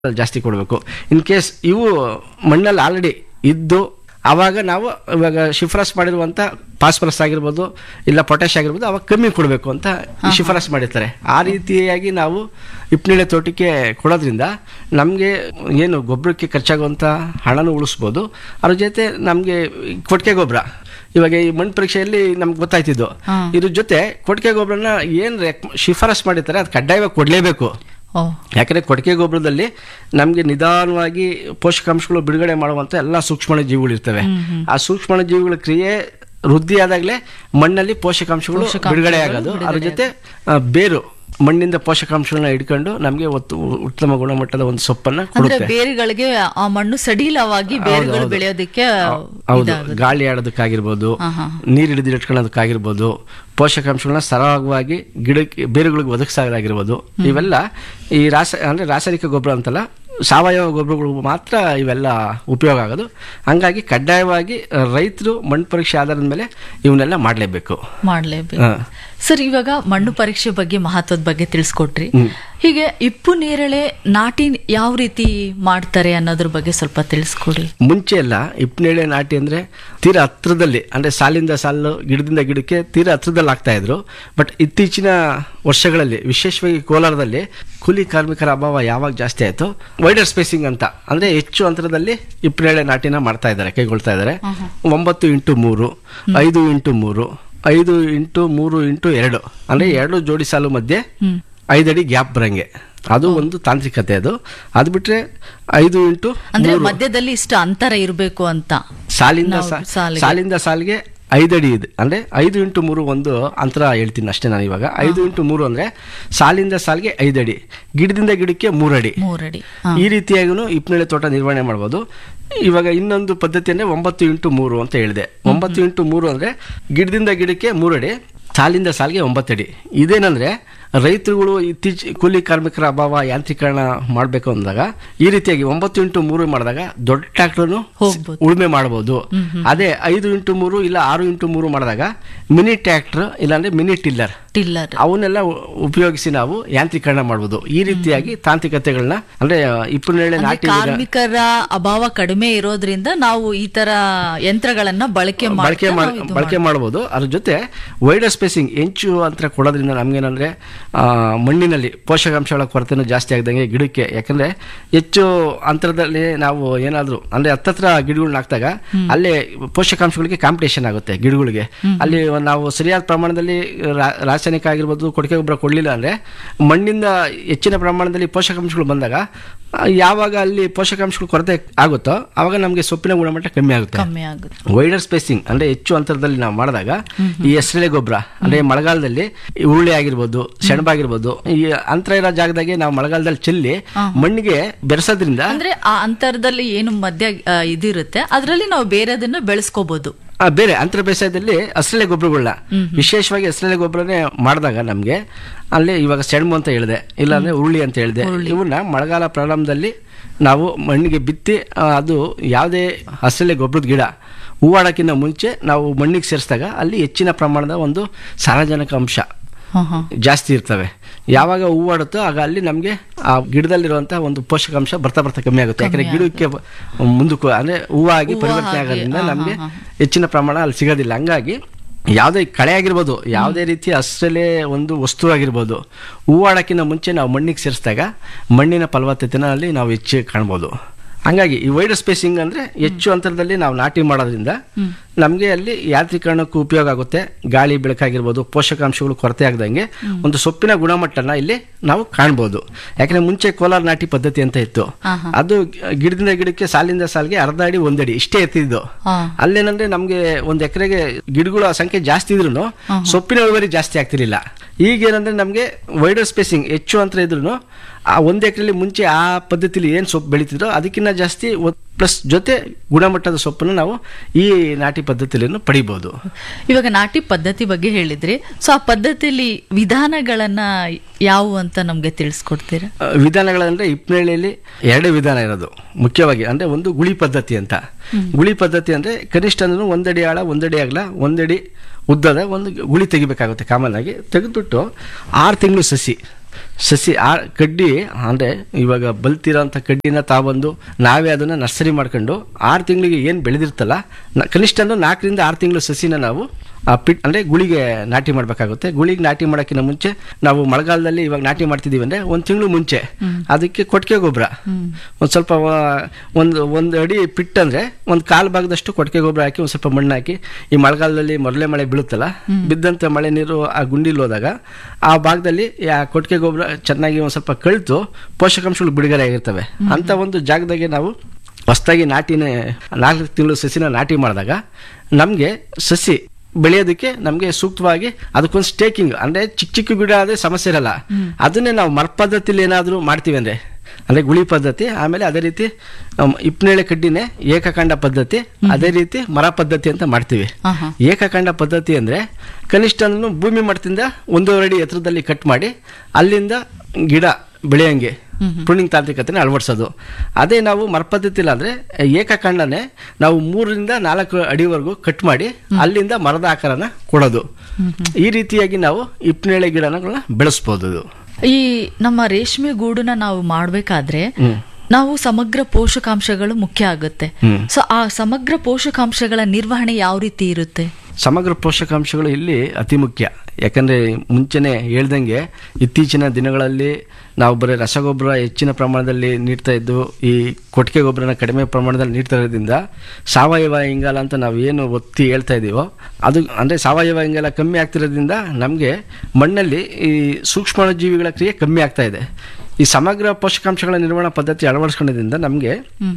ಜಾಸ್ತಿ ಕೊಡಬೇಕು in case ಇವು ಮಣ್ಣಲ್ಲಿ ಆಲ್ರೆಡಿ ಇದ್ದು ಆವಾಗ ನಾವು ಇವಾಗ ಶಿಫಾರಸ್ ಮಾಡಿರುವಂಥ ಫಾಸ್ಫರಸ್ ಆಗಿರ್ಬೋದು ಇಲ್ಲ ಪೊಟ್ಯಾಶ್ ಆಗಿರ್ಬೋದು ಅವಾಗ ಕಮ್ಮಿ ಕೊಡಬೇಕು ಅಂತ ಶಿಫಾರಸ್ ಮಾಡಿರ್ತಾರೆ ಆ ರೀತಿಯಾಗಿ ನಾವು ಹಿಪ್ಪನೇಳೆ ತೋಟಕ್ಕೆ ಕೊಡೋದ್ರಿಂದ ನಮಗೆ ಏನು ಗೊಬ್ಬರಕ್ಕೆ ಖರ್ಚಾಗುವಂಥ ಹಣನೂ ಉಳಿಸ್ಬೋದು ಅದ್ರ ಜೊತೆ ನಮಗೆ ಕೊಟ್ಟಿಗೆ ಗೊಬ್ಬರ ಇವಾಗ ಈ ಮಣ್ಣು ಪರೀಕ್ಷೆಯಲ್ಲಿ ನಮ್ಗೆ ಗೊತ್ತಾಯ್ತಿದ್ದು ಇದ್ರ ಜೊತೆ ಕೊಟ್ಟಿಗೆ ಗೊಬ್ಬರನ ಏನು ಶಿಫಾರಸ್ ಮಾಡಿರ್ತಾರೆ ಅದು ಕಡ್ಡಾಯವಾಗಿ ಕೊಡಲೇಬೇಕು ಓ ಯಾಕಂದರೆ ಕೊಟ್ಟಿಗೆ ಗೊಬ್ಬರದಲ್ಲಿ ನಮಗೆ ನಿಧಾನವಾಗಿ ಪೋಷಕಾಂಶಗಳು ಬಿಡುಗಡೆ ಮಾಡುವಂಥ ಎಲ್ಲ ಸೂಕ್ಷ್ಮ ಜೀವಿಗಳು ಇರ್ತವೆ ಆ ಸೂಕ್ಷ್ಮ ಜೀವಿಗಳ ಕ್ರಿಯೆ ವೃದ್ಧಿ ಆದಾಗಲೇ ಮಣ್ಣಲ್ಲಿ ಪೋಷಕಾಂಶಗಳು ಬಿಡುಗಡೆ ಆಗೋದು ಅದ್ರ ಜೊತೆ ಆ, ಬೇರು ಮಣ್ಣಿಂದ ಪೋಷಕಾಂಶಗಳನ್ನ ಹಿಡ್ಕೊಂಡು ನಮಗೆ ಒತ್ತು ಉತ್ತಮ ಗುಣಮಟ್ಟದ ಒಂದು ಸೊಪ್ಪನ್ನ ಅಂದ್ರೆ ಕೊಡುತ್ತೆ ಬೇರುಗಳಿಗೆ ಆ ಮಣ್ಣು ಸಡಿಲವಾಗಿ ಬೇರುಗಳು ಬೆಳೆಯೋದಕ್ಕೆ ಹೌದು ಗಾಳಿ ಆಡೋದಕ್ಕಾಗಿರ್ಬೋದು ನೀರು ಹಿಡಿದು ಇಟ್ಕೊಳ್ಳೋದಕ್ಕಾಗಿರ್ಬೋದು ಪೋಷಕಾಂಶಗಳನ್ನ ಸರಾಗವಾಗಿ ಗಿಡಕ್ಕೆ ಬೇರುಗಳಿಗೆ ಒದಗಿಸೋದಾಗಿರ್ಬೋದು ಇವೆಲ್ಲ ಈ ರಾಸ ಅಂದರೆ ರಾಸಾಯನಿಕ ಗೊಬ್ಬರ ಅಂತಲ್ಲ ಸಾವಯವ ಗೊಬ್ಬರಗಳು ಮಾತ್ರ ಇವೆಲ್ಲ ಉಪಯೋಗ ಆಗೋದು ಹಂಗಾಗಿ ಕಡ್ಡಾಯವಾಗಿ ರೈತರು ಮಣ್ಣು ಪರೀಕ್ಷೆ ಆಧಾರದ ಮೇಲೆ ಇವನ್ನೆಲ್ಲ ಮಾಡಲೇಬೇಕು ಮಾಡ್ಲೇಬೇಕು ಹಾ. ಸರ್ ಇವಾಗ ಮಣ್ಣು ಪರೀಕ್ಷೆ ಬಗ್ಗೆ ಮಹತ್ವದ ಬಗ್ಗೆ ತಿಳಿಸ್ಕೊಟ್ರಿ ಹೀಗೆ ಇಪ್ಪು ನೇರಳೆ ನಾಟಿ ಯಾವ ರೀತಿ ಮಾಡ್ತಾರೆ ಅನ್ನೋದ್ರ ಬಗ್ಗೆ ಸ್ವಲ್ಪ ತಿಳಿಸ್ಕೊಡಿ ಮುಂಚೆ ಎಲ್ಲ ಹಿಪ್ಪನೇಳೆ ನಾಟಿ ಅಂದರೆ ತೀರಾ ಹತ್ರದಲ್ಲಿ ಅಂದರೆ ಸಾಲಿಂದ ಸಾಲು ಗಿಡದಿಂದ ಗಿಡಕ್ಕೆ ತೀರಾ ಹತ್ರದಲ್ಲಿ ಆಗ್ತಾ ಇದ್ರು ಬಟ್ ಇತ್ತೀಚಿನ ವರ್ಷಗಳಲ್ಲಿ ವಿಶೇಷವಾಗಿ ಕೋಲಾರದಲ್ಲಿ ಕೂಲಿ ಕಾರ್ಮಿಕರ ಅಭಾವ ಯಾವಾಗ ಜಾಸ್ತಿ ಆಯಿತು ವೈಡರ್ ಸ್ಪೇಸಿಂಗ್ ಅಂತ ಅಂದರೆ ಹೆಚ್ಚು ಅಂತರದಲ್ಲಿ ಹಿಪ್ಪನೇಳೆ ನಾಟಿನ ಮಾಡ್ತಾ ಇದ್ದಾರೆ ಕೈಗೊಳ್ತಾ ಇದ್ದಾರೆ ಒಂಬತ್ತು ಇಂಟು ಮೂರು ಐದು ಇಂಟು ಮೂರು ಐದು ಇಂಟು ಮೂರು ಇಂಟು ಎರಡು ಅಂದರೆ ಎರಡು ಜೋಡಿ ಸಾಲು ಮಧ್ಯೆ ಐದಡಿ ಗ್ಯಾಪ್ ಬರಂಗೆ ಅದು ಒಂದು ತಾಂತ್ರಿಕತೆ ಅದು ಅದು ಬಿಟ್ರೆ ಐದು ಇಂಟು ಅಂದ್ರೆ ಮಧ್ಯದಲ್ಲಿ ಇಷ್ಟು ಅಂತರ ಇರಬೇಕು ಅಂತ ಸಾಲಿಂದ ನಾವು ಸಾ- ಸಾಲಿಗೆ. ಸಾಲಿಂದ ಸಾಲಿಗೆ ಐದಡಿ ಇದೆ ಅಂದ್ರೆ ಐದು ಇಂಟು ಮೂರು ಒಂದು ಅಂತರ ಹೇಳ್ತೀನಿ ಅಷ್ಟೇ ನಾನು ಇವಾಗ ಐದು ಇಂಟು ಮೂರು ಅಂದ್ರೆ ಸಾಲಿಂದ ಸಾಲಿಗೆ ಐದಡಿ ಗಿಡದಿಂದ ಗಿಡಕ್ಕೆ ಮೂರಡಿ ಮೂರಡಿ ಈ ರೀತಿಯಾಗೂ ಹಿಪ್ಪನೇಳೆ ತೋಟ ನಿರ್ವಹಣೆ ಮಾಡ್ಬೋದು ಇವಾಗ ಇನ್ನೊಂದು ಪದ್ಧತಿ ಅಂದ್ರೆ ಒಂಬತ್ತು ಇಂಟು ಮೂರು ಅಂತ ಹೇಳಿದೆ ಒಂಬತ್ತು ಇಂಟು ಮೂರು ಅಂದ್ರೆ ಗಿಡದಿಂದ ಗಿಡಕ್ಕೆ ಮೂರಡಿ ಸಾಲಿಂದ ಸಾಲಿಗೆ ಒಂಬತ್ತಡಿ ಇದೇನಂದ್ರೆ ರೈತರುಗಳು ಇತ್ತೀಚ ಕೂಲಿ ಕಾರ್ಮಿಕರ ಅಭಾವ ಯಾಂತ್ರೀಕರಣ ಮಾಡಬೇಕು ಅಂದಾಗ ಈ ರೀತಿಯಾಗಿ ಒಂಬತ್ತು ಇಂಟು ಮೂರು ಮಾಡಿದಾಗ ದೊಡ್ಡ ಟ್ರ್ಯಾಕ್ಟರ್ನು ಹೋಗ್ಬೋದು. ಉಳುಮೆ ಮಾಡಬಹುದು ಅದೇ ಐದು ಇಂಟು ಮೂರು ಇಲ್ಲ ಆರು ಇಂಟು ಮೂರು ಮಾಡಿದಾಗ ಮಿನಿ ಟ್ರ್ಯಾಕ್ಟರ್ ಇಲ್ಲಾಂದ್ರೆ ಮಿನಿ ಟಿಲ್ಲರ್ ಟಿಲ್ಲರ್ ಅವನ್ನೆಲ್ಲ ಉ- ಉಪಯೋಗಿಸಿ ನಾವು ಯಾಂತ್ರೀಕರಣ ಮಾಡಬಹುದು ಈ ರೀತಿಯಾಗಿ ತಾಂತ್ರಿಕತೆಗಳನ್ನ ಅಂದ್ರೆ ಇಪ್ಪನೇಳೆ ಅಂದ್ರೆ ನಾಟಿ ವಿಧ- ಕಾರ್ಮಿಕರ ಅಭಾವ ಕಡಿಮೆ ಇರೋದ್ರಿಂದ ನಾವು ಈ ತರ ಯಂತ್ರಗಳನ್ನ ಬಳಕೆ ಬಳಕೆ ಮಾಡ್ತಾ ಮಾಡ್- ನಾವು ಇದು ಬಳಕೆ ಮಾಡಬಹುದು ಅದ್ರ ಜೊತೆ ವೈಡರ್ ಸ್ಪೇಸಿಂಗ್ ಹೆಂಚು ಅಂತರ ಕೊಡೋದ್ರಿಂದ ನಮ್ಗೇನಂದ್ರೆ ಆ, ಮಣ್ಣಿನಲ್ಲಿ ಪೋಷಕಾಂಶಗಳ ಕೊರತೆನೂ ಜಾಸ್ತಿ ಆಗದಂಗೆ ಗಿಡಕ್ಕೆ ಯಾಕಂದ್ರೆ ಹೆಚ್ಚು ಅಂತರದಲ್ಲಿ ನಾವು ಏನಾದ್ರು ಅಂದ್ರೆ ಹತ್ತತ್ರ ಗಿಡಗಳನ್ನ ಹಾಕಿದಾಗ ಅಲ್ಲೇ ಪೋಷಕಾಂಶಗಳಿಗೆ ಕಾಂಪಿಟೇಷನ್ ಆಗುತ್ತೆ ಗಿಡಗಳಿಗೆ ಅಲ್ಲಿ ನಾವು ಸರಿಯಾದ ಪ್ರಮಾಣದಲ್ಲಿ ರಾ- ರಾಸಾಯನಿಕ ಆಗಿರ್ಬೋದು ಕೊಟ್ಟಿಗೆ ಗೊಬ್ಬರ ಕೊಡಲಿಲ್ಲ ಅಂದ್ರೆ ಮಣ್ಣಿಂದ ಹೆಚ್ಚಿನ ಪ್ರಮಾಣದಲ್ಲಿ ಪೋಷಕಾಂಶಗಳು ಬಂದಾಗ ಆ, ಯಾವಾಗ ಅಲ್ಲಿ ಪೋಷಕಾಂಶಗಳು ಕೊರತೆ ಆಗುತ್ತೋ ಆವಾಗ ನಮಗೆ ಸೊಪ್ಪಿನ ಗುಣಮಟ್ಟ ಕಮ್ಮಿ ಆಗುತ್ತೆ ಕಮ್ಮಿ ಆಗುತ್ತೆ ವೈಡರ್ ಸ್ಪೇಸಿಂಗ್ ಅಂದ್ರೆ ಹೆಚ್ಚು ಅಂತರದಲ್ಲಿ ನಾವು ಮಾಡಿದಾಗ ಈ ಹೆಸರೆಲೆ ಗೊಬ್ಬರ ಅಂದ್ರೆ ಮಳೆಗಾಲದಲ್ಲಿ ಈ ಉರುಳಿ ಆಗಿರ್ಬೋದು ಸೆಣಬಾಗಿರ್ಬೋದು ಈ ಅಂತರ ಇರೋ ಜಾಗದಾಗೆ ನಾವು ಮಳೆಗಾಲದಲ್ಲಿ ಚೆಲ್ಲಿ ಮಣ್ಣಿಗೆ ಬೆರೆಸೋದ್ರಿಂದ ಅಂದ್ರೆ ಆ ಅಂತರದಲ್ಲಿ ಏನು ಮಧ್ಯ ಆ, ಇದಿರುತ್ತೆ ಅದರಲ್ಲಿ ನಾವು ಬೇರೆದನ್ನ ಬೆಳೆಸ್ಕೋಬಹುದು ಆ, ಬೇರೆ ಅಂತರ ಬೇಸಾಯದಲ್ಲಿ ಹಸಿರೆಲೆ ಗೊಬ್ಬರಗಳನ್ನ ವಿಶೇಷವಾಗಿ ಹಸಿರೆಲೆ ಗೊಬ್ಬರನೇ ಮಾಡಿದಾಗ ನಮಗೆ ಅಲ್ಲಿ ಇವಾಗ ಸೆಣಬು ಅಂತ ಹೇಳಿದೆ ಇಲ್ಲಾಂದ್ರೆ ಉರುಳಿ ಅಂತ ಹೇಳಿದೆ ಇವನ್ನ ಮಳೆಗಾಲ ಪ್ರಾರಂಭದಲ್ಲಿ ನಾವು ಮಣ್ಣಿಗೆ ಬಿತ್ತಿ ಆ, ಅದು ಯಾವುದೇ ಹಸಿರೆಲೆ ಗೊಬ್ಬರದ ಗಿಡ ಹೂವಾಡೋಕ್ಕಿಂತ ಮುಂಚೆ ನಾವು ಮಣ್ಣಿಗೆ ಸೇರಿಸಿದಾಗ ಅಲ್ಲಿ ಹೆಚ್ಚಿನ ಪ್ರಮಾಣದ ಒಂದು ಸಾರಜನಕ ಅಂಶ ಹಾ ಹಾ ಜಾಸ್ತಿ ಇರ್ತವೆ ಯಾವಾಗ ಹೂವಾಡುತ್ತೋ ಆಗ ಅಲ್ಲಿ ನಮಗೆ ಆ ಗಿಡದಲ್ಲಿರುವಂತಹ ಒಂದು ಪೋಷಕಾಂಶ ಬರ್ತಾ ಬರ್ತಾ ಕಮ್ಮಿ ಆಗುತ್ತೆ ಯಾಕಂದ್ರೆ ಗಿಡಕ್ಕೆ ಬ- ಮುಂದಕ್ಕೆ ಅಂದ್ರೆ ಹೂವಾಗಿ ಪರಿವರ್ತನೆ ಆಗೋದ್ರಿಂದ ನಮಗೆ ಹೆಚ್ಚಿನ ಪ್ರಮಾಣ ಅಲ್ಲಿ ಸಿಗೋದಿಲ್ಲ ಹಂಗಾಗಿ ಯಾವುದೇ ಕಳೆ ಆಗಿರ್ಬೋದು ಯಾವುದೇ ರೀತಿಯ ಹಸಿರಲೆ ಒಂದು ವಸ್ತು ಆಗಿರ್ಬೋದು ಹೂವಾಡೋಕ್ಕಿಂತ ಮುಂಚೆ ನಾವು ಮಣ್ಣಿಗೆ ಸೇರಿಸಿದಾಗ ಮಣ್ಣಿನ ಫಲವತ್ತತೆನ ಅಲ್ಲಿ ನಾವು ಹೆಚ್ಚು ಕಾಣ್ಬೋದು ಹಂಗಾಗಿ ಈ ವೈಡರ್ ಸ್ಪೇಸಿಂಗ್ ಅಂದ್ರೆ ಹೆಚ್ಚು ಅಂತರದಲ್ಲಿ ನಾವು ನಾಟಿ ಮಾಡೋದ್ರಿಂದ ನಮಗೆ ಅಲ್ಲಿ ಯಾಂತ್ರೀಕರಣಕ್ಕೂ ಉಪಯೋಗ ಆಗುತ್ತೆ ಗಾಳಿ ಬೆಳಕಾಗಿರ್ಬೋದು ಪೋಷಕಾಂಶಗಳು ಕೊರತೆ ಆಗದಂಗೆ ಒಂದು ಸೊಪ್ಪಿನ ಗುಣಮಟ್ಟನ ಇಲ್ಲಿ ನಾವು ಕಾಣ್ಬೋದು ಯಾಕಂದ್ರೆ ಮುಂಚೆ ಕೋಲಾರ ನಾಟಿ ಪದ್ಧತಿ ಅಂತ ಇತ್ತು ಅದು ಗಿಡದಿಂದ ಗಿಡಕ್ಕೆ ಸಾಲಿಂದ ಸಾಲಿಗೆ ಅರ್ಧ ಅಡಿ ಒಂದಡಿ ಇಷ್ಟೇ ಎತ್ತಿದ್ದು ಹಾ. ಅಲ್ಲೇನಂದ್ರೆ ನಮ್ಗೆ ಒಂದ್ ಎಕರೆಗೆ ಗಿಡಗಳ ಸಂಖ್ಯೆ ಜಾಸ್ತಿ ಇದ್ರು ಸೊಪ್ಪಿನ ಇಳುವರಿ ಜಾಸ್ತಿ ಆಗ್ತಿರ್ಲಿಲ್ಲ ಈಗೇನಂದ್ರೆ ನಮ್ಗೆ ವೈಡರ್ ಸ್ಪೇಸಿಂಗ್ ಹೆಚ್ಚು ಅಂತರ ಇದ್ರು ಆ ಒಂದ್ ಎಕರೆಲಿ ಮುಂಚೆ ಆ ಪದ್ಧತಿಲಿ ಏನ್ ಸೊಪ್ಪು ಬೆಳೀತಿದ್ರೋ ಅದಕ್ಕಿಂತ ಜಾಸ್ತಿ ಪ್ಲಸ್ ಜೊತೆ ಗುಣಮಟ್ಟದ ಸೊಪ್ಪನ್ನು ನಾವು ಈ ನಾಟಿ ಪದ್ಧತಿಯನ್ನು ಪಡಿಬಹುದು ಇವಾಗ ನಾಟಿ ಪದ್ಧತಿ ಬಗ್ಗೆ ಹೇಳಿದ್ರಿ ಸೊ ಆ ಪದ್ಧತಿಲಿ ವಿಧಾನಗಳನ್ನ ಯಾವುವು ಅಂತ ನಮ್ಗೆ ತಿಳಿಸ್ಕೊಡ್ತೀರಾ ಆ, ವಿಧಾನಗಳಂದ್ರೆ ಹಿಪ್ಪನೇಳಿಯಲ್ಲಿ ಎರಡೇ ವಿಧಾನ ಇರೋದು ಮುಖ್ಯವಾಗಿ ಅಂದ್ರೆ ಒಂದು ಗುಳಿ ಪದ್ಧತಿ ಅಂತ ಗುಳಿ ಪದ್ಧತಿ ಅಂದ್ರೆ ಕನಿಷ್ಠ ಅಂದ್ರೆ ಒಂದಡಿ ಆಳ ಒಂದಡಿ ಅಗಲ ಒಂದಡಿ ಉದ್ದದ ಒಂದು ಗುಳಿ ತೆಗಿಬೇಕಾಗುತ್ತೆ ಕಾಮನ್ ಆಗಿ ತೆಗೆದ್ಬಿಟ್ಟು ಆರು ತಿಂಗಳು ಸಸಿ ಸಸಿ ಆ ಕಡ್ಡಿ ಅಂದರೆ ಇವಾಗ ಬಲ್ತಿರೋಂಥ ಕಡ್ಡಿನ ತಾಬಂದು ನಾವೇ ಅದನ್ನು ನರ್ಸರಿ ಮಾಡ್ಕೊಂಡು ಆರು ತಿಂಗಳಿಗೆ ಏನು ಬೆಳೆದಿರ್ತಲ್ಲ ನ- ಕನಿಷ್ಠ ಅಂದ್ರೆ ನಾಲ್ಕರಿಂದ ಆರು ತಿಂಗಳು ಸಸಿನ ನಾವು ಆ ಪಿಟ್ ಅಂದರೆ ಗುಳಿಗೆ ನಾಟಿ ಮಾಡಬೇಕಾಗುತ್ತೆ ಗುಳಿಗೆ ನಾಟಿ ಮಾಡೋಕ್ಕಿಂತ ಮುಂಚೆ ನಾವು ಮಳೆಗಾಲದಲ್ಲಿ ಇವಾಗ ನಾಟಿ ಮಾಡ್ತಿದ್ದೀವಿ ಅಂದರೆ ಒಂದು ತಿಂಗಳು ಮುಂಚೆ ಅದಕ್ಕೆ ಕೊಟ್ಟಿಗೆ ಗೊಬ್ಬರ ಒಂದು ಸ್ವಲ್ಪ ವ- ಒಂದು ಒಂದು ಅಡಿ ಪಿಟ್ ಅಂದರೆ ಒಂದು ಕಾಲು ಭಾಗದಷ್ಟು ಕೊಟ್ಟಿಗೆ ಗೊಬ್ಬರ ಹಾಕಿ ಒಂದು ಸ್ವಲ್ಪ ಮಣ್ಣು ಹಾಕಿ ಈ ಮಳೆಗಾಲದಲ್ಲಿ ಮೊದಲೇ ಮಳೆ ಬೀಳುತ್ತಲ್ಲ ಬಿದ್ದಂಥ ಮಳೆ ನೀರು ಆ ಗುಂಡಿಲಿ ಹೋದಾಗ ಆ ಭಾಗದಲ್ಲಿ ಆ ಕೊಟ್ಟಿಗೆ ಗೊಬ್ಬರ ಚೆನ್ನಾಗಿ ಒಂದು ಸ್ವಲ್ಪ ಕಳಿತು ಪೋಷಕಾಂಶಗಳು ಬಿಡುಗಡೆ ಆಗಿರ್ತವೆ ಅಂತ ಒಂದು ಜಾಗದಾಗೆ ನಾವು ಹೊಸ್ದಾಗಿ ನಾಟಿನ ನಾಲ್ಕು ತಿಂಗಳು ಸಸಿನ ನಾಟಿ ಮಾಡಿದಾಗ ನಮಗೆ ಸಸಿ ಬೆಳೆಯೋದಕ್ಕೆ ನಮಗೆ ಸೂಕ್ತವಾಗಿ ಅದಕ್ಕೊಂದು ಸ್ಟೇಕಿಂಗ್ ಅಂದರೆ ಚಿಕ್ಕ ಚಿಕ್ಕ ಗಿಡ ಆದರೆ ಸಮಸ್ಯೆ ಇರಲ್ಲ ಅದನ್ನೇ ನಾವು ಮರ ಪದ್ಧತಿಲಿ ಏನಾದರೂ ಮಾಡ್ತೀವಿ ಅಂದರೆ ಅಂದರೆ ಗುಳಿ ಪದ್ಧತಿ ಆಮೇಲೆ ಅದೇ ರೀತಿ ಅಮ್, ಇಪ್ನೇಳೆ ಕಡ್ಡಿನೇ ಏಕಕಾಂಡ ಪದ್ಧತಿ ಅದೇ ರೀತಿ ಮರ ಪದ್ಧತಿ ಅಂತ ಮಾಡ್ತೀವಿ ಆಹಾ. ಏಕಕಾಂಡ ಪದ್ಧತಿ ಅಂದರೆ ಕನಿಷ್ಠ ಅಂದ್ರೂ ಭೂಮಿ ಮಟ್ಟದಿಂದ ಒಂದೂವರೆ ಅಡಿ ಎತ್ತರದಲ್ಲಿ ಕಟ್ ಮಾಡಿ ಅಲ್ಲಿಂದ ಗಿಡ ಬೆಳೆಯಂಗೆ ಪ್ರೂನಿಂಗ್ ತಾಂತ್ರಿಕತೆನ ಅಳವಡಿಸೋದು ಅದೇ ನಾವು ಮರ ಪದ್ಧತಿಲಿ ಅಂದರೆ ಏಕಕಾಂಡನೇ ನಾವು ಮೂರರಿಂದ ನಾಲ್ಕು ಅಡಿವರೆಗೂ ಕಟ್ ಮಾಡಿ ಅಲ್ಲಿಂದ ಮರದ ಆಕಾರನ ಕೊಡೋದು ಈ ರೀತಿಯಾಗಿ ನಾವು ಇಪ್ನೇಳೆ ಗಿಡಗಳನ್ನ ಬೆಳೆಸ್ಬೋದು ಇದು. ಈ ನಮ್ಮ ರೇಷ್ಮೆ ಗೂಡನ್ನ ನಾವು ಮಾಡ್ಬೇಕಾದ್ರೆ ಹ್ಮ್. ನಾವು ಸಮಗ್ರ ಪೋಷಕಾಂಶಗಳು ಮುಖ್ಯ ಆಗುತ್ತೆ ಹ್ಮ್. ಸೊ ಆ ಸಮಗ್ರ ಪೋಷಕಾಂಶಗಳ ನಿರ್ವಹಣೆ ಯಾವ ರೀತಿ ಇರುತ್ತೆ ಸಮಗ್ರ ಪೋಷಕಾಂಶಗಳು ಇಲ್ಲಿ ಅತಿ ಮುಖ್ಯ ಯಾಕಂದರೆ ಮುಂಚೆನೆ ಹೇಳ್ದಂಗೆ ಇತ್ತೀಚಿನ ದಿನಗಳಲ್ಲಿ ನಾವು ಬರೀ ರಸಗೊಬ್ಬರ ಹೆಚ್ಚಿನ ಪ್ರಮಾಣದಲ್ಲಿ ನೀಡ್ತಾ ಇದ್ದು ಈ ಕೊಟ್ಟಿಗೆ ಗೊಬ್ಬರನ ಕಡಿಮೆ ಪ್ರಮಾಣದಲ್ಲಿ ನೀಡ್ತಾ ಇರೋದ್ರಿಂದ ಸಾವಯವ ಇಂಗಾಲ ಅಂತ ನಾವು ಏನು ಒತ್ತಿ ಹೇಳ್ತಾ ಇದ್ದೀವೋ ಅದು ಅಂದರೆ ಸಾವಯವ ಇಂಗಾಲ ಕಮ್ಮಿ ಆಗ್ತಿರೋದ್ರಿಂದ ನಮಗೆ ಮಣ್ಣಲ್ಲಿ ಈ ಸೂಕ್ಷ್ಮಾಣುಜೀವಿಗಳ ಕ್ರಿಯೆ ಕಮ್ಮಿ ಆಗ್ತಾ ಇದೆ ಈ ಸಮಗ್ರ ಪೋಷಕಾಂಶಗಳ ನಿರ್ವಹಣಾ ಪದ್ಧತಿ ಅಳವಡಿಸ್ಕೊಳ್ಳೋದ್ರಿಂದ ನಮಗೆ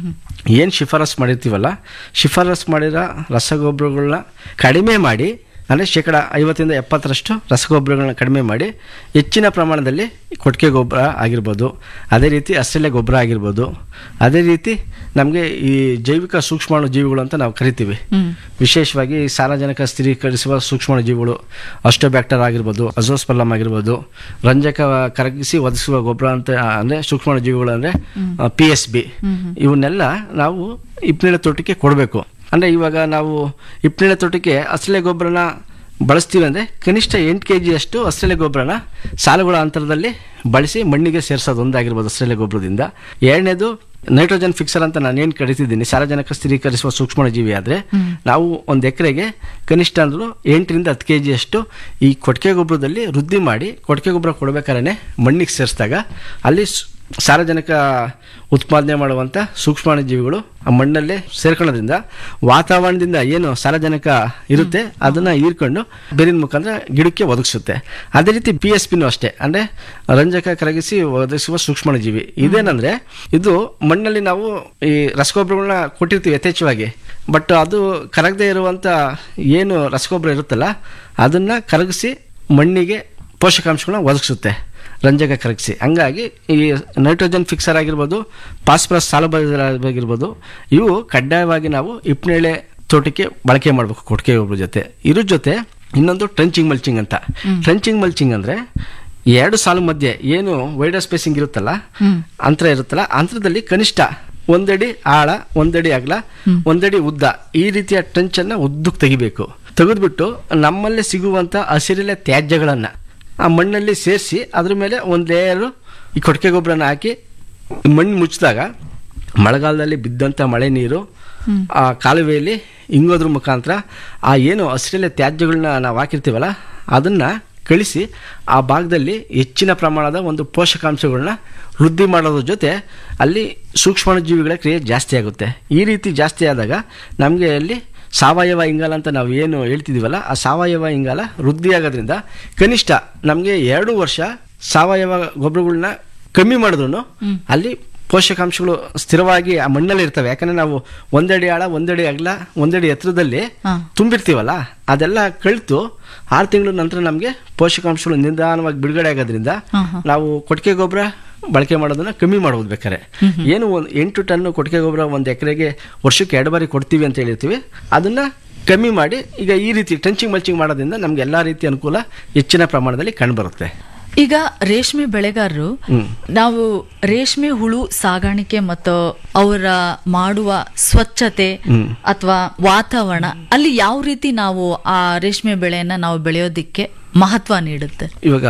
ಏನು ಶಿಫಾರಸ್ ಮಾಡಿರ್ತೀವಲ್ಲ ಶಿಫಾರಸ್ ಮಾಡಿರೋ ರಸಗೊಬ್ಬರಗಳನ್ನ ಕಡಿಮೆ ಮಾಡಿ ಅಂದರೆ ಶೇಕಡ ಐವತ್ತರಿಂದ ಎಪ್ಪತ್ತರಷ್ಟು ರಸಗೊಬ್ಬರಗಳನ್ನ ಕಡಿಮೆ ಮಾಡಿ ಹೆಚ್ಚಿನ ಪ್ರಮಾಣದಲ್ಲಿ ಕೊಟ್ಟಿಗೆ ಗೊಬ್ಬರ ಆಗಿರ್ಬೋದು ಅದೇ ರೀತಿ ಹಸಿರೆಲೆ ಗೊಬ್ಬರ ಆಗಿರ್ಬೋದು ಅದೇ ರೀತಿ ನಮಗೆ ಈ ಜೈವಿಕ ಸೂಕ್ಷ್ಮಾಣು ಜೀವಿಗಳು ಅಂತ ನಾವು ಕರಿತೀವಿ ವಿಶೇಷವಾಗಿ ಸಾರಜನಕ ಸ್ಥಿರೀಕರಿಸುವ ಸೂಕ್ಷ್ಮಾಣು ಜೀವಿಗಳು ಅಸ್ಟೋಬ್ಯಾಕ್ಟರ್ ಆಗಿರ್ಬೋದು ಅಜೋಸ್ಪಲ್ಲಮ್ ಆಗಿರ್ಬೋದು ರಂಜಕ ಕರಗಿಸಿ ಒದಗಿಸುವ ಗೊಬ್ಬರ ಅಂತ ಅಂದರೆ ಸೂಕ್ಷ್ಮಾಣು ಜೀವಿಗಳು ಅಂದರೆ ಪಿ ಎಸ್ ಬಿ ಇವನ್ನೆಲ್ಲ ನಾವು ಇಪ್ನೇಳೆ ತೋಟಕ್ಕೆ ಕೊಡಬೇಕು ಅಂದರೆ ಇವಾಗ ನಾವು ಇಪ್ನೇಳೆ ತೋಟಕ್ಕೆ ಹಸಳೆ ಗೊಬ್ಬರನ ಬಳಸ್ತೀವಿ ಅಂದರೆ ಕನಿಷ್ಠ ಎಂಟು ಕೆ ಜಿಯಷ್ಟು ಹಸಳೆ ಗೊಬ್ಬರನ ಸಾಲುಗಳ ಅಂತರದಲ್ಲಿ ಬಳಸಿ ಮಣ್ಣಿಗೆ ಸೇರಿಸೋದು ಒಂದಾಗಿರ್ಬೋದು ಹಸಳೆ ಗೊಬ್ಬರದಿಂದ ಎರಡನೇದು ನೈಟ್ರೋಜನ್ ಫಿಕ್ಸರ್ ಅಂತ ನಾನು ಏನು ಕರಿತಿದ್ದೀನಿ ಸಾರಜನಕ ಸ್ಥಿರೀಕರಿಸುವ ಸೂಕ್ಷ್ಮಜೀವಿ ಆದರೆ ನಾವು ಒಂದು ಎಕರೆಗೆ ಕನಿಷ್ಠ ಅಂದ್ರೂ ಎಂಟರಿಂದ ಹತ್ತು ಕೆ ಜಿಯಷ್ಟು ಈ ಕೊಟ್ಟಿಗೆ ಗೊಬ್ಬರದಲ್ಲಿ ವೃದ್ಧಿ ಮಾಡಿ ಕೊಟ್ಟಿಗೆ ಗೊಬ್ಬರ ಕೊಡಬೇಕಾದ್ರೆ ಮಣ್ಣಿಗೆ ಸೇರಿಸಿದಾಗ ಅಲ್ಲಿ ಸ್- ಸಾರಜನಕ ಉತ್ಪಾದನೆ ಮಾಡುವಂಥ ಸೂಕ್ಷ್ಮಾಣುಜೀವಿಗಳು ಆ ಮಣ್ಣಲ್ಲೇ ಸೇರ್ಕೊಳ್ಳೋದ್ರಿಂದ ವಾತಾವರಣದಿಂದ ಏನು ಸಾರಜನಕ ಇರುತ್ತೆ ಅದನ್ನು ಹೀರ್ಕೊಂಡು ಬೇರಿನ ಮುಖಾಂತರ ಗಿಡಕ್ಕೆ ಒದಗಿಸುತ್ತೆ ಅದೇ ರೀತಿ ಪಿ ಎಸ್ ಪಿನೂ ಅಷ್ಟೇ ಅಂದರೆ ರಂಜಕ ಕರಗಿಸಿ ಒದಗಿಸುವ ಸೂಕ್ಷ್ಮಾಣುಜೀವಿ ಇದೇನಂದರೆ ಇದು ಮಣ್ಣಲ್ಲಿ ನಾವು ಈ ರಸಗೊಬ್ಬರಗಳನ್ನ ಕೊಟ್ಟಿರ್ತೀವಿ ಯಥೇಚ್ಛವಾಗಿ ಬಟ್ ಅದು ಕರಗದೇ ಇರುವಂಥ ಏನು ರಸಗೊಬ್ಬರ ಇರುತ್ತಲ್ಲ ಅದನ್ನು ಕರಗಿಸಿ ಮಣ್ಣಿಗೆ ಪೋಷಕಾಂಶಗಳನ್ನ ಒದಗಿಸುತ್ತೆ ರಂಜಕ ಕರಗಿಸಿ ಹಂಗಾಗಿ ಈ ನೈಟ್ರೋಜನ್ ಫಿಕ್ಸರ್ ಆಗಿರ್ಬೋದು ಫಾಸ್ಫರಸ್ ಆಗಿರ್ಬೋದು ಇವು ಕಡ್ಡಾಯವಾಗಿ ನಾವು ಇಪ್ನೇಳೆ ತೋಟಕ್ಕೆ ಬಳಕೆ ಮಾಡಬೇಕು ಕೊಟ್ಟಿಗೆ ಗೊಬ್ಬರ ಜೊತೆ ಇದ್ರ ಜೊತೆ ಇನ್ನೊಂದು ಟ್ರಂಚಿಂಗ್ ಮಲ್ಚಿಂಗ್ ಅಂತ ಟ್ರಂಚಿಂಗ್ ಮಲ್ಚಿಂಗ್ ಅಂದರೆ ಎರಡು ಸಾಲು ಮಧ್ಯೆ ಏನು ವೈಡರ್ ಸ್ಪೇಸಿಂಗ್ ಇರುತ್ತಲ್ಲ ಅಂತರ ಇರುತ್ತಲ್ಲ ಅಂತರದಲ್ಲಿ ಕನಿಷ್ಠ ಒಂದಡಿ ಆಳ ಒಂದಡಿ ಅಗಲ ಒಂದಡಿ ಉದ್ದ ಈ ರೀತಿಯ ಟ್ರಂಚನ್ನು ಉದ್ದಕ್ಕೆ ತೆಗಿಬೇಕು ತೆಗೆದ್ಬಿಟ್ಟು ನಮ್ಮಲ್ಲಿ ಸಿಗುವಂಥ ಹಸಿರೆಲೆ ತ್ಯಾಜ್ಯಗಳನ್ನು ಆ ಮಣ್ಣಲ್ಲಿ ಸೇರಿಸಿ ಅದ್ರ ಮೇಲೆ ಒಂದು ಲೇಯರು ಈ ಕೊಟ್ಟಿಗೆ ಗೊಬ್ಬರನ ಹಾಕಿ ಮಣ್ಣು ಮುಚ್ಚಿದಾಗ ಮಳೆಗಾಲದಲ್ಲಿ ಬಿದ್ದಂಥ ಮಳೆ ನೀರು ಆ ಕಾಲುವೆಯಲ್ಲಿ ಇಂಗೋದ್ರ ಮುಖಾಂತರ ಆ ಏನು ಹಸಿರೆಲೆ ತ್ಯಾಜ್ಯಗಳನ್ನ ನಾವು ಹಾಕಿರ್ತೀವಲ್ಲ ಅದನ್ನು ಕಳಿಸಿ ಆ ಭಾಗದಲ್ಲಿ ಹೆಚ್ಚಿನ ಪ್ರಮಾಣದ ಒಂದು ಪೋಷಕಾಂಶಗಳನ್ನ ವೃದ್ಧಿ ಮಾಡೋದ್ರ ಜೊತೆ ಅಲ್ಲಿ ಸೂಕ್ಷ್ಮಾಣುಜೀವಿಗಳ ಕ್ರಿಯೆ ಜಾಸ್ತಿ ಆಗುತ್ತೆ ಈ ರೀತಿ ಜಾಸ್ತಿ ಆದಾಗ ನಮಗೆ ಅಲ್ಲಿ ಸಾವಯವ ಇಂಗಾಲ ಅಂತ ನಾವು ಏನು ಹೇಳ್ತಿದ್ದೀವಲ್ಲ ಆ ಸಾವಯವ ಇಂಗಾಲ ವೃದ್ಧಿ ಆಗೋದ್ರಿಂದ ಕನಿಷ್ಠ ನಮಗೆ ಎರಡು ವರ್ಷ ಸಾವಯವ ಗೊಬ್ಬರಗಳನ್ನ ಕಮ್ಮಿ ಮಾಡಿದ್ರು ಅಲ್ಲಿ ಪೋಷಕಾಂಶಗಳು ಸ್ಥಿರವಾಗಿ ಆ ಮಣ್ಣಲ್ಲಿ ಇರ್ತವೆ ಯಾಕಂದ್ರೆ ನಾವು ಒಂದಡಿ ಆಳ ಒಂದಡಿ ಅಗಲ ಒಂದಡಿ ಎತ್ತರದಲ್ಲಿ ಹಾ. ತುಂಬಿರ್ತೀವಲ್ಲ ಅದೆಲ್ಲ ಕಳಿತು ಆರು ತಿಂಗಳ ನಂತರ ನಮಗೆ ಪೋಷಕಾಂಶಗಳು ನಿಧಾನವಾಗಿ ಬಿಡುಗಡೆ ಆಗೋದ್ರಿಂದ ಹಾ, ಹಾ. ನಾವು ಕೊಟ್ಟಿಗೆ ಗೊಬ್ಬರ ಬಳಕೆ ಮಾಡೋದನ್ನ ಕಮ್ಮಿ ಮಾಡೋದು ಬೇಕಾರೆ ಏನು ಒಂದು ಎಂಟು ಟನ್ ಕೊಟ್ಟಿಗೆ ಗೊಬ್ಬರ ಒಂದು ಎಕರೆಗೆ ವರ್ಷಕ್ಕೆ ಎರಡು ಬಾರಿ ಕೊಡ್ತೀವಿ ಅಂತ ಹೇಳಿರ್ತೀವಿ ಅದನ್ನ ಕಮ್ಮಿ ಮಾಡಿ ಈಗ ಈ ರೀತಿ ಟ್ರೆಂಚಿಂಗ್ ಮಲ್ಚಿಂಗ್ ಮಾಡೋದ್ರಿಂದ ನಮ್ಗೆ ಎಲ್ಲಾ ರೀತಿ ಅನುಕೂಲ ಹೆಚ್ಚಿನ ಪ್ರಮಾಣದಲ್ಲಿ ಕಂಡುಬರುತ್ತೆ ಈಗ ರೇಷ್ಮೆ ಬೆಳೆಗಾರರು ಹ್ಮ್. ನಾವು ರೇಷ್ಮೆ ಹುಳು ಸಾಗಾಣಿಕೆ ಮತ್ತು ಅವರ ಮಾಡುವ ಸ್ವಚ್ಛತೆ ಹ್ಮ್. ಅಥವಾ ವಾತಾವರಣ ಅಲ್ಲಿ ಯಾವ ರೀತಿ ನಾವು ಆ ರೇಷ್ಮೆ ಬೆಳೆಯನ್ನ ನಾವು ಬೆಳೆಯೋದಿಕ್ಕೆ ಮಹತ್ವ ನೀಡುತ್ತೆ ಇವಾಗ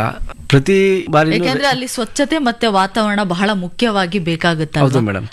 ಪ್ರತಿ ಬಾರಿ ಯಾಕೆಂದ್ರೆ ಅಲ್ಲಿ ಸ್ವಚ್ಛತೆ ಮತ್ತೆ ವಾತಾವರಣ ಬಹಳ ಮುಖ್ಯವಾಗಿ ಬೇಕಾಗುತ್ತಲ್ವಾ ಹೌದು ಮೇಡಮ್